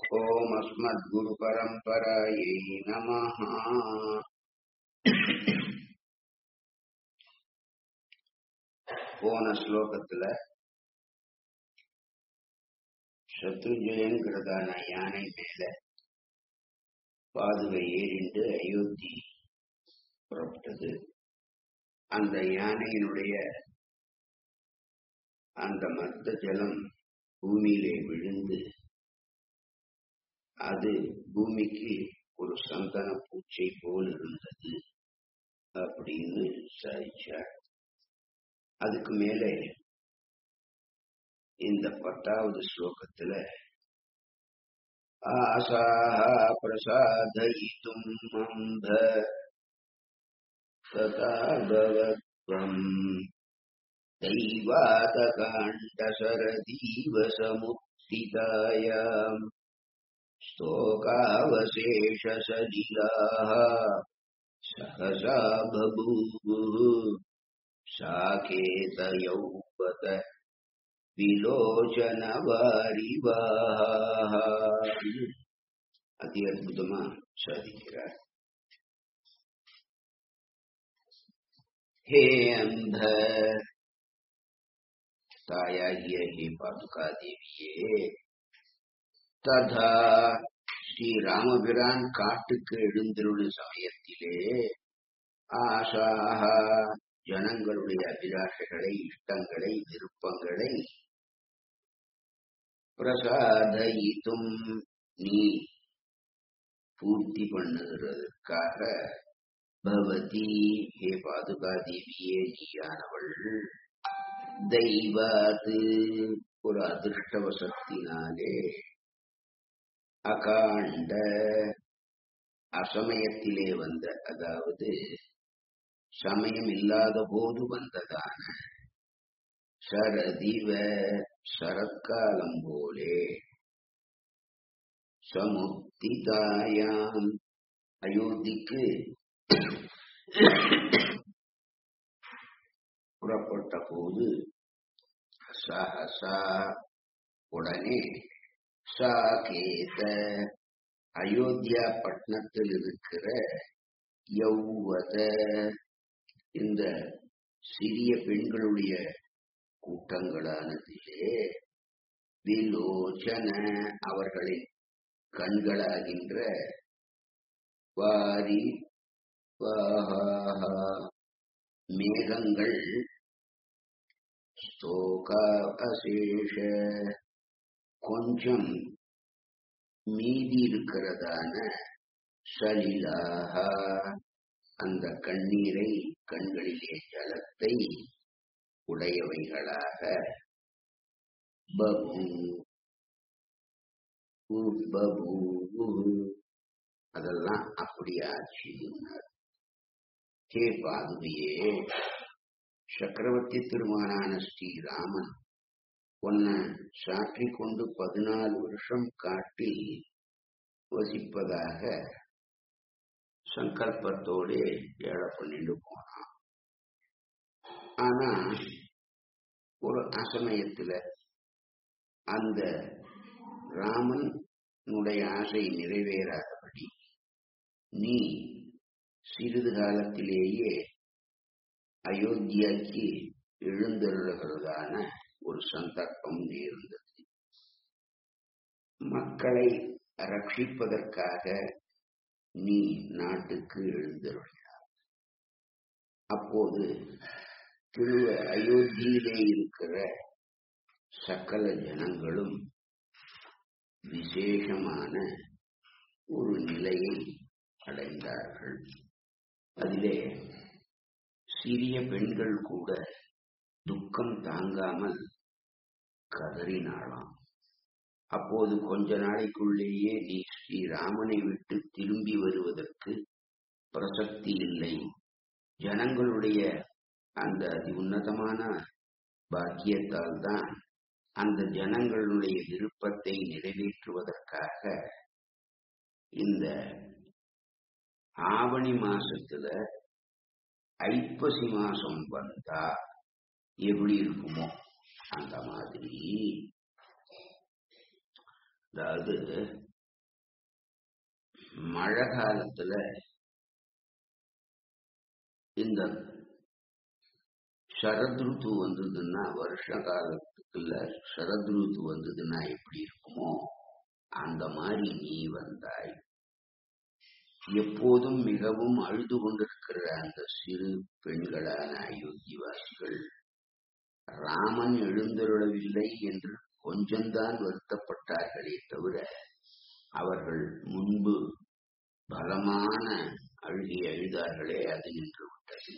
ஓம் அஸ்மத் குரு பரம்பராயை நமஹ போன ஸ்லோகத்துல சத்ருஜயங்கிறதான யானை மேல பாதுகை ஏறிண்டு அயோத்தி புறப்பட்டது அந்த யானையினுடைய அந்த மத்த ஜலம் பூமியிலே விழுந்து அது பூமிக்கு ஒரு சந்தன பூச்சை போல் இருந்தது அப்படின்னு சாதிச்சார் அதுக்கு மேலே இந்த பத்தாவது ஸ்லோகத்துல ஆசாஹ பிரசாதயித்தும் அம்ப ததா பவத்வம் दैवातकाण्डशरदीव समुत्थितायाम् स्तोकावशेषसलिलाः सहसा बभूवुः साकेतयौवत விலோச்சனவாரிவாக அதி அற்புதமா சாதிக்கிறார் ஹே அந்த தாயாகிய ஹே பாதுகா தேவியே ததா ஸ்ரீ ராமபிரான் காட்டுக்கு எழுந்திருளும் சமயத்திலே ஆசாக ஜனங்களுடைய அபிலாஷைகளை இஷ்டங்களை விருப்பங்களை பிரசாதயித்தும் நீ பூர்த்தி பண்ணுகிறதுக்காக பவதி ஹே பாதுகா தேவியே நீயானவள் தெய்வாது ஒரு அதிர்ஷ்டவசத்தினாலே அகாண்ட அசமயத்திலே வந்த அதாவது சமயம் இல்லாத போது வந்ததான சரதிவ சரத்காலம் போலே சமுத்திதாயாம் அயோத்திக்கு புறப்பட்ட போது சஹசா உடனே சாகேத அயோத்தியா பட்டணத்தில் இருக்கிற யௌவத இந்த சிறிய பெண்களுடைய கூட்டங்களானதிலே விலோச்சன அவர்களின் கண்களாகின்ற வாரி மேகங்கள் ஸ்தோகாவசேஷ கொஞ்சம் மீதி இருக்கிறதான சலிலாக அந்த கண்ணீரை கண்களிலே ஜலத்தை உடையவைகளாக பபு பபு அதெல்லாம் அப்படி ஆச்சு ஹே பாதுகையே சக்கரவர்த்தி திருமானான ஸ்ரீராமன் உன்னை சாற்றி கொண்டு பதினாலு வருஷம் காட்டில் வசிப்பதாக சங்கல்பத்தோடு ஏழை பண்ணிட்டு போனான் ஆனா ஒரு அசமயத்துல அந்த ராமனுடைய ஆசை நிறைவேறாதபடி நீ சிறிது காலத்திலேயே அயோத்தியாக்கு எழுந்தருளுகிறதான ஒரு சந்தர்ப்பம் நேர்ந்தது மக்களை ரட்சிப்பதற்காக நீ நாட்டுக்கு எழுந்தருளினார் அப்போது திரு அயோத்தியிலே இருக்கிற சகல ஜனங்களும் விசேஷமான ஒரு நிலையை அடைந்தார்கள் அதிலே சிறிய பெண்கள் கூட துக்கம் தாங்காமல் கதறினாளாம் அப்போது கொஞ்ச நாளைக்குள்ளேயே நீ ஸ்ரீராமனை விட்டு திரும்பி வருவதற்கு பிரசக்தி இல்லை ஜனங்களுடைய அந்த அதி உன்னதமான பாக்கியத்தால் தான் அந்த ஜனங்களுடைய விருப்பத்தை நிறைவேற்றுவதற்காக இந்த ஆவணி மாசத்துல ஐப்பசி மாசம் வந்தா எப்படி இருக்குமோ அந்த மாதிரி அதாவது மழை காலத்துல இந்த சரத்ருத்து வந்ததுன்னா வருஷ காலத்துக்குள்ள சரத்ருத்து வந்ததுன்னா எப்படி இருக்குமோ அந்த மாதிரி நீ வந்தாய் எப்போதும் மிகவும் அழுது கொண்டிருக்கிற அந்த சிறு பெண்களான அயோத்திவாசிகள் ராமன் எழுந்தருளவில்லை என்று கொஞ்சம்தான் வருத்தப்பட்டார்களே தவிர அவர்கள் முன்பு பலமான அழுகி அழுதார்களே அது நின்று விட்டது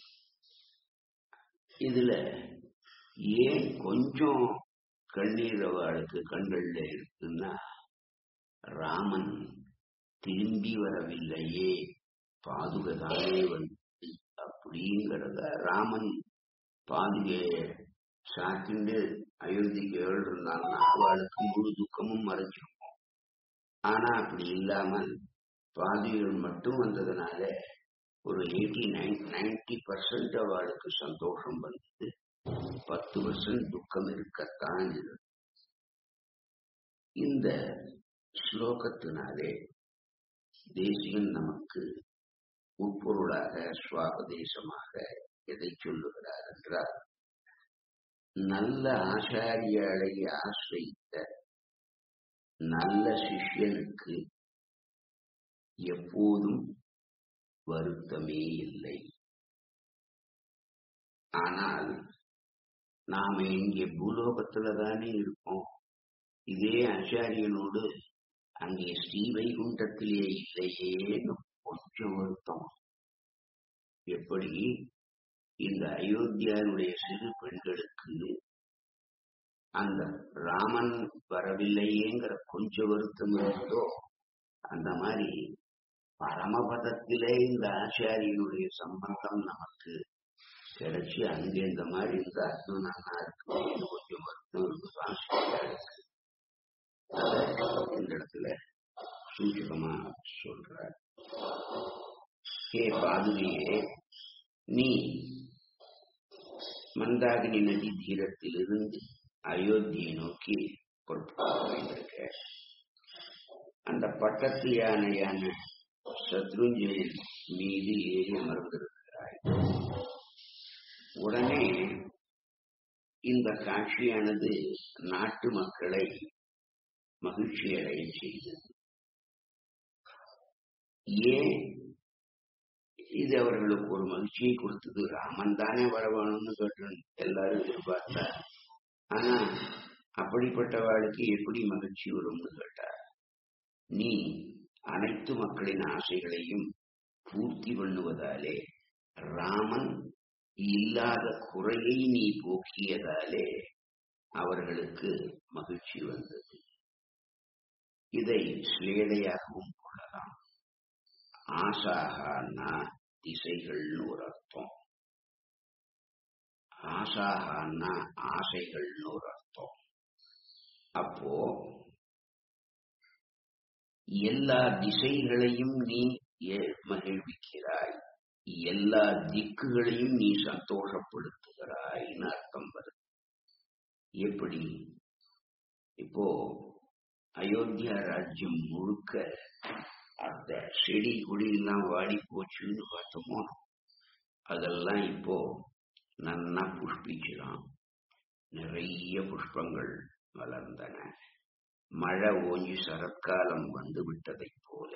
இதுல ஏன் கொஞ்சம் கண்ணீர் அவளுக்கு கண்கள்ல இருக்குன்னா ராமன் திரும்பி வரவில்லையே பாதுகதானே வந்து அப்படிங்கிறத ராமன் பாதுகைய சாத்திண்டு அயோத்திக்கு இருந்தாங்கன்னா அவளுக்கு முழு துக்கமும் மறைஞ்சிருக்கும் ஆனா அப்படி இல்லாமல் பாதுகைகள் மட்டும் வந்ததுனால ஒரு எயிட்டி நைன் நைன்டி பர்சன்ட் அவளுக்கு சந்தோஷம் வந்தது பத்து பர்சன்ட் துக்கம் இருக்கத்தான் இருக்கு இந்த ஸ்லோகத்தினாலே தேசியன் நமக்கு உட்பொருளாக சுவாபதேசமாக எதை சொல்லுகிறார் என்றால் நல்ல ஆச்சாரியாளை ஆசிரித்த நல்ல சிஷ்யனுக்கு எப்போதும் வருத்தமே இல்லை ஆனால் நாம இங்கே பூலோகத்துல தானே இருக்கோம் இதே ஆச்சாரியனோடு அங்கே ஸ்ரீ வைகுண்டத்திலே இல்லையேன்னு கொஞ்சம் வருத்தம் எப்படி இந்த அயோத்தியானுடைய சிறு பெண்களுக்கு அந்த ராமன் வரவில்லையேங்கிற கொஞ்ச வருத்தம் இருந்தோ அந்த மாதிரி பரமபதத்திலே இந்த ஆச்சாரியனுடைய சம்பந்தம் நமக்கு கிடைச்சி அங்கே இந்த மாதிரி இருந்தா இன்னும் நல்லா இருக்கும் கொஞ்சம் வருத்தம் இருக்குதான் இந்த இடத்துல சூச்சகமா சொல்றார் ஹே பாதுகையே நீ மந்தாகினி நதி தீரத்திலிருந்து அயோத்தியை நோக்கி புறப்பட்டிருக்க அந்த பட்டத்து யானையான சத்ருஞ்சயன் மீது ஏறி அமர்ந்திருக்கிறாய் உடனே இந்த காட்சியானது நாட்டு மக்களை மகிழ்ச்சி அடைய செய்தது ஏன் இது அவர்களுக்கு ஒரு மகிழ்ச்சியை கொடுத்தது ராமன் தானே வர வேணும்னு கேட்டு எல்லாரும் எதிர்பார்த்தார் ஆனா அப்படிப்பட்டவாளுக்கு எப்படி மகிழ்ச்சி வரும்னு கேட்டார் நீ அனைத்து மக்களின் ஆசைகளையும் பூர்த்தி பண்ணுவதாலே ராமன் இல்லாத குறையை நீ போக்கியதாலே அவர்களுக்கு மகிழ்ச்சி வந்தது இதை ஸ்லேடையாகவும் கொள்ளலாம் ஆசாகனா திசைகள்னு ஒரு அர்த்தம் ஆசாகனா ஆசைகள்னு ஒரு அர்த்தம் அப்போ எல்லா திசைகளையும் நீ மகிழ்விக்கிறாய் எல்லா திக்குகளையும் நீ சந்தோஷப்படுத்துகிறாய்னு அர்த்தம் வருது எப்படி இப்போ அயோத்தியா ராஜ்யம் முழுக்க அந்த செடி கொடி எல்லாம் வாடி போச்சுன்னு பார்த்தோமோ அதெல்லாம் இப்போ நன்னா புஷ்பிக்கலாம் நிறைய புஷ்பங்கள் வளர்ந்தன மழை ஓஞ்சி சரத்காலம் வந்து விட்டதைப் போல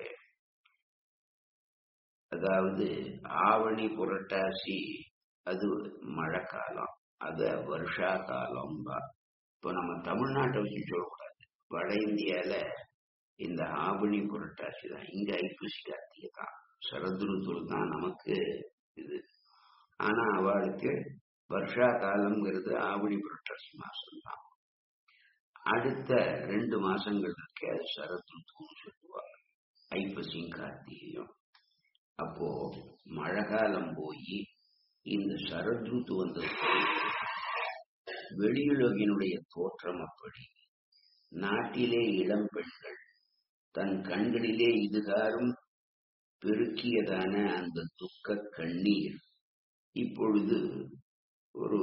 அதாவது ஆவணி புரட்டாசி அது மழை காலம் அத வருஷா காலம் இப்போ நம்ம தமிழ்நாட்டை வச்சு சொல்லக்கூடாது வட இந்தியால இந்த ஆவணி புரட்டாசி தான் இங்க ஐப்பசி கார்த்திகை தான் சரதுருத்துள் தான் நமக்கு இது ஆனா அவளுக்கு வருஷா காலம்ங்கிறது ஆவணி புரட்டாசி மாசம் தான் அடுத்த ரெண்டு மாசங்கள் இருக்கு அது சரதுருத்துன்னு சொல்லுவாங்க ஐப்பசியும் கார்த்திகையும் அப்போ மழை காலம் போய் இந்த சரத்ருத்து வந்தது வெளியுலகினுடைய தோற்றம் அப்படி நாட்டிலே இளம் பெண்கள் தன் கண்களிலே இதுகாரும் பெருக்கியதான அந்த துக்க கண்ணீர் இப்பொழுது ஒரு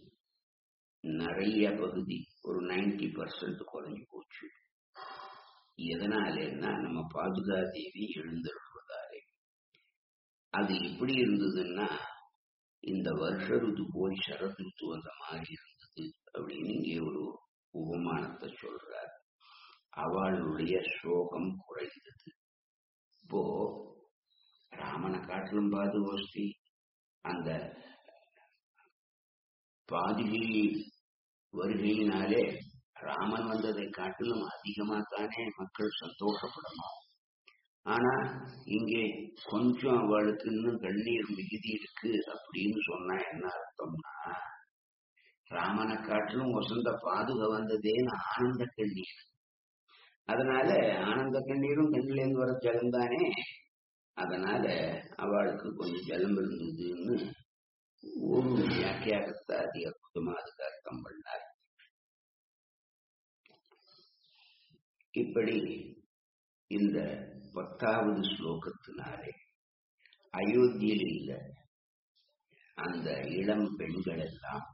நிறைய பகுதி ஒரு நைன்டி பர்சன்ட் குறைஞ்சு போச்சு எதனாலேன்னா நம்ம பாதுகா தேவி எழுந்தருள்வதாலே அது எப்படி இருந்ததுன்னா இந்த வருஷ ருது போய் சரத் ருத்து வந்த மாதிரி இருந்தது அப்படின்னு இங்கே ஒரு உபமானத்தை சொல்றார் அவளுடைய சோகம் குறைந்தது இப்போ ராமனை காட்டிலும் பாது ஓஸ்தி அந்த பாதுகை வருகையினாலே ராமன் வந்ததை காட்டிலும் அதிகமா தானே மக்கள் சந்தோஷப்படணும் ஆனா இங்கே கொஞ்சம் அவளுக்கு இன்னும் கண்ணீர் மிகுதி இருக்கு அப்படின்னு சொன்னா என்ன அர்த்தம்னா ராமனை காட்டிலும் வசந்த பாதுக வந்ததேன்னு ஆனந்த கண்ணீர் அதனால ஆனந்த கண்ணீரும் கண்ணிலேருந்து வர ஜலம் தானே அதனால அவளுக்கு கொஞ்சம் ஜலம் இருந்ததுன்னு ஒரு வியாக்கியாகத்தை அதி அற்புதமா அதுக்கு அர்த்தம் பண்ணார் இப்படி இந்த பத்தாவது ஸ்லோகத்தினாலே அயோத்தியில் இல்ல அந்த இளம் பெண்கள் எல்லாம்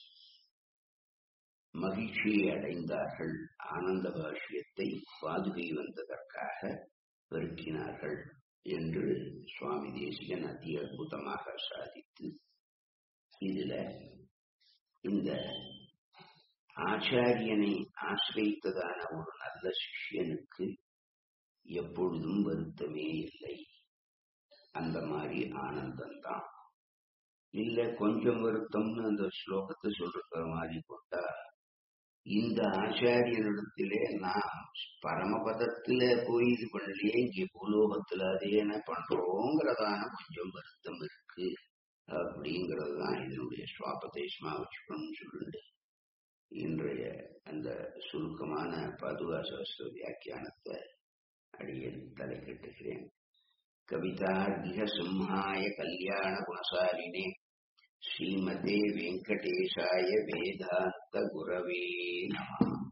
மகிழ்ச்சியை அடைந்தார்கள் ஆனந்த பாஷ்யத்தை பாதுகை வந்ததற்காக பெருக்கினார்கள் என்று சுவாமி தேசிகன் அதி அற்புதமாக சாதித்து இதுல இந்த ஆச்சாரியனை ஆசிரியத்ததான ஒரு நல்ல சிஷ்யனுக்கு எப்பொழுதும் வருத்தமே இல்லை அந்த மாதிரி ஆனந்தம்தான் இல்ல கொஞ்சம் வருத்தம்னு அந்த ஸ்லோகத்தை சொல்ற மாதிரி கொண்டா இந்த ஆச்சாரியனிடத்திலே நாம் பரமபதத்துல போய் இது பண்ணலையே இங்கே பூலோகத்துல அதே என்ன பண்றோங்கிறதான கொஞ்சம் வருத்தம் இருக்கு அப்படிங்கிறது தான் இதனுடைய சுவாபதேசமா வச்சுக்கணும்னு சொல்லிட்டு இன்றைய அந்த சுருக்கமான பதுவா சகஸ்திர வியாக்கியானத்தை அடியேன் தலை கட்டுகிறேன் கவிதார்கிக சிம்ஹாய கல்யாண குணசாலினே ஸ்ரீமதே வெங்கடேஷாய வேதாந்த குரவே நம